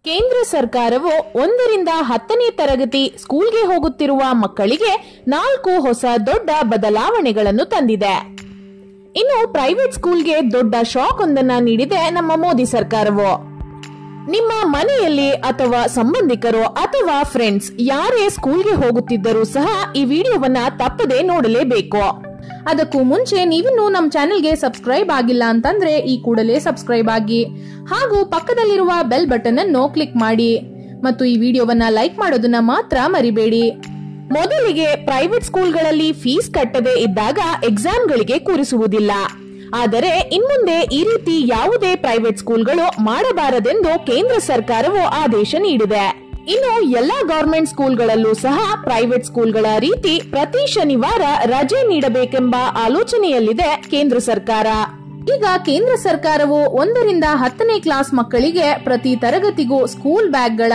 ಕೇಂದ್ರ ಸರ್ಕಾರವು ಒಂದರಿಂದ ಹತ್ತನೇ ತರಗತಿ ಸ್ಕೂಲ್ಗೆ ಹೋಗುತ್ತಿರುವ ಮಕ್ಕಳಿಗೆ ನಾಲ್ಕು ಹೊಸ ದೊಡ್ಡ ಬದಲಾವಣೆಗಳನ್ನು ತಂದಿದೆ ಇನ್ನು ಪ್ರೈವೇಟ್ ಸ್ಕೂಲ್ಗೆ ದೊಡ್ಡ ಶಾಕ್ ಒಂದನ್ನ ನೀಡಿದೆ ನಮ್ಮ ಮೋದಿ ಸರ್ಕಾರವು ನಿಮ್ಮ ಮನೆಯಲ್ಲಿ ಅಥವಾ ಸಂಬಂಧಿಕರು ಅಥವಾ ಫ್ರೆಂಡ್ಸ್ ಯಾರೇ ಸ್ಕೂಲ್ಗೆ ಹೋಗುತ್ತಿದ್ದರೂ ಸಹ ಈ ವಿಡಿಯೋವನ್ನ ತಪ್ಪದೆ ನೋಡಲೇಬೇಕು ಅದಕ್ಕೂ ಮುಂಚೆ ನೀವಿನ್ನೂ ನಮ್ಮ ಚಾನೆಲ್ಗೆ ಸಬ್ಸ್ಕ್ರೈಬ್ ಆಗಿಲ್ಲ ಅಂತಂದ್ರೆ ಈ ಕೂಡಲೇ ಸಬ್ಸ್ಕ್ರೈಬ್ ಆಗಿ ಹಾಗೂ ಪಕ್ಕದಲ್ಲಿರುವ ಬೆಲ್ ಬಟನ್ ಅನ್ನು ಕ್ಲಿಕ್ ಮಾಡಿ ಮತ್ತು ಈ ವಿಡಿಯೋವನ್ನ ಲೈಕ್ ಮಾಡೋದನ್ನ ಮಾತ್ರ ಮರಿಬೇಡಿ ಮೊದಲಿಗೆ ಪ್ರೈವೇಟ್ ಸ್ಕೂಲ್ಗಳಲ್ಲಿ ಫೀಸ್ ಕಟ್ಟದೆ ಇದ್ದಾಗ ಎಕ್ಸಾಮ್ಗಳಿಗೆ ಕೂರಿಸುವುದಿಲ್ಲ ಆದರೆ ಇನ್ಮುಂದೆ ಈ ರೀತಿ ಯಾವುದೇ ಪ್ರೈವೇಟ್ ಸ್ಕೂಲ್ಗಳು ಮಾಡಬಾರದೆಂದು ಕೇಂದ್ರ ಸರ್ಕಾರವು ಆದೇಶ ನೀಡಿದೆ ಇನ್ನು ಎಲ್ಲಾ ಗವರ್ಮೆಂಟ್ ಸ್ಕೂಲ್ಗಳಲ್ಲೂ ಸಹ ಪ್ರೈವೇಟ್ ಸ್ಕೂಲ್ಗಳ ರೀತಿ ಪ್ರತಿ ಶನಿವಾರ ರಜೆ ನೀಡಬೇಕೆಂಬ ಆಲೋಚನೆಯಲ್ಲಿದೆ ಕೇಂದ್ರ ಸರ್ಕಾರ ಈಗ ಕೇಂದ್ರ ಸರ್ಕಾರವು ಒಂದರಿಂದ ಹತ್ತನೇ ಕ್ಲಾಸ್ ಮಕ್ಕಳಿಗೆ ಪ್ರತಿ ತರಗತಿಗೂ ಸ್ಕೂಲ್ ಬ್ಯಾಗ್ಗಳ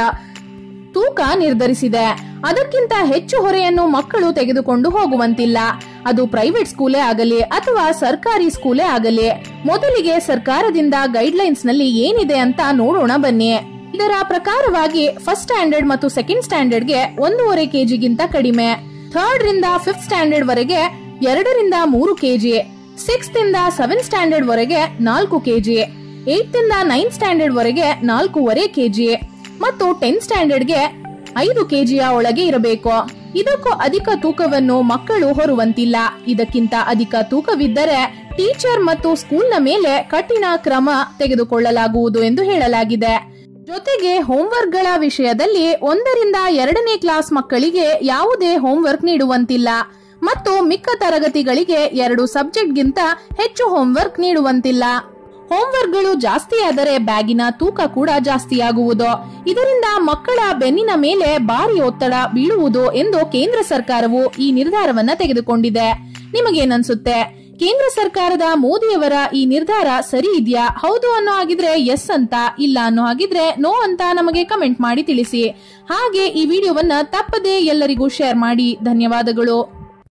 ತೂಕ ನಿರ್ಧರಿಸಿದೆ ಅದಕ್ಕಿಂತ ಹೆಚ್ಚು ಹೊರೆಯನ್ನು ಮಕ್ಕಳು ತೆಗೆದುಕೊಂಡು ಹೋಗುವಂತಿಲ್ಲ ಅದು ಪ್ರೈವೇಟ್ ಸ್ಕೂಲೇ ಆಗಲಿ ಅಥವಾ ಸರ್ಕಾರಿ ಸ್ಕೂಲೇ ಆಗಲಿ ಮೊದಲಿಗೆ ಸರ್ಕಾರದಿಂದ ಗೈಡ್ಲೈನ್ಸ್ ನಲ್ಲಿ ಏನಿದೆ ಅಂತ ನೋಡೋಣ ಬನ್ನಿ ಇದರ ಪ್ರಕಾರವಾಗಿ ಫಸ್ಟ್ ಸ್ಟ್ಯಾಂಡರ್ಡ್ ಮತ್ತು ಸೆಕೆಂಡ್ ಸ್ಟ್ಯಾಂಡರ್ಡ್ಗೆ ಒಂದೂವರೆ ಕೆಜಿಗಿಂತ ಕಡಿಮೆ ಥರ್ಡ್ ರಿಂದ ಫಿಫ್ತ್ ಸ್ಟ್ಯಾಂಡರ್ಡ್ ವರೆಗೆ ಎರಡರಿಂದ ಮೂರು ಕೆಜಿ ಸಿಕ್ಸ್ತ್ ಇಂದ ಸೆವೆಂತ್ ಸ್ಟ್ಯಾಂಡರ್ಡ್ ವರೆಗೆ ನಾಲ್ಕು ಕೆಜಿ ಏಟ್ ಇಂದ ನೈನ್ತ್ ಸ್ಟ್ಯಾಂಡರ್ಡ್ ವರೆಗೆ ನಾಲ್ಕೂವರೆ ಕೆಜಿ ಮತ್ತು ಟೆಂತ್ ಸ್ಟ್ಯಾಂಡರ್ಡ್ಗೆ ಐದು ಕೆಜಿಯ ಒಳಗೆ ಇರಬೇಕು ಇದಕ್ಕೂ ಅಧಿಕ ತೂಕವನ್ನು ಮಕ್ಕಳು ಹೊರುವಂತಿಲ್ಲ ಇದಕ್ಕಿಂತ ಅಧಿಕ ತೂಕವಿದ್ದರೆ ಟೀಚರ್ ಮತ್ತು ಸ್ಕೂಲ್ನ ಮೇಲೆ ಕಠಿಣ ಕ್ರಮ ತೆಗೆದುಕೊಳ್ಳಲಾಗುವುದು ಎಂದು ಹೇಳಲಾಗಿದೆ ಜೊತೆಗೆ ಹೋಂವರ್ಕ್ಗಳ ವಿಷಯದಲ್ಲಿ ಒಂದರಿಂದ ಎರಡನೇ ಕ್ಲಾಸ್ ಮಕ್ಕಳಿಗೆ ಯಾವುದೇ ಹೋಂವರ್ಕ್ ನೀಡುವಂತಿಲ್ಲ ಮತ್ತು ಮಿಕ್ಕ ತರಗತಿಗಳಿಗೆ ಎರಡು ಸಬ್ಜೆಕ್ಟ್ಗಿಂತ ಹೆಚ್ಚು ಹೋಂವರ್ಕ್ ನೀಡುವಂತಿಲ್ಲ ಹೋಂವರ್ಕ್ಗಳು ಜಾಸ್ತಿಯಾದರೆ ಬ್ಯಾಗಿನ ತೂಕ ಕೂಡ ಜಾಸ್ತಿಯಾಗುವುದು ಇದರಿಂದ ಮಕ್ಕಳ ಬೆನ್ನಿನ ಮೇಲೆ ಭಾರಿ ಒತ್ತಡ ಬೀಳುವುದು ಎಂದು ಕೇಂದ್ರ ಸರ್ಕಾರವು ಈ ನಿರ್ಧಾರವನ್ನ ತೆಗೆದುಕೊಂಡಿದೆ ನಿಮಗೇನನ್ಸುತ್ತೆ ಕೇಂದ್ರ ಸರ್ಕಾರದ ಮೋದಿಯವರ ಈ ನಿರ್ಧಾರ ಸರಿ ಇದೆಯಾ ಹೌದು ಅನ್ನೋ ಹಾಗಿದ್ರೆ ಎಸ್ ಅಂತ ಇಲ್ಲ ಅನ್ನೋ ಹಾಗಿದ್ರೆ ನೋ ಅಂತ ನಮಗೆ ಕಮೆಂಟ್ ಮಾಡಿ ತಿಳಿಸಿ ಹಾಗೆ ಈ ವಿಡಿಯೋವನ್ನ ತಪ್ಪದೇ ಎಲ್ಲರಿಗೂ ಶೇರ್ ಮಾಡಿ ಧನ್ಯವಾದಗಳು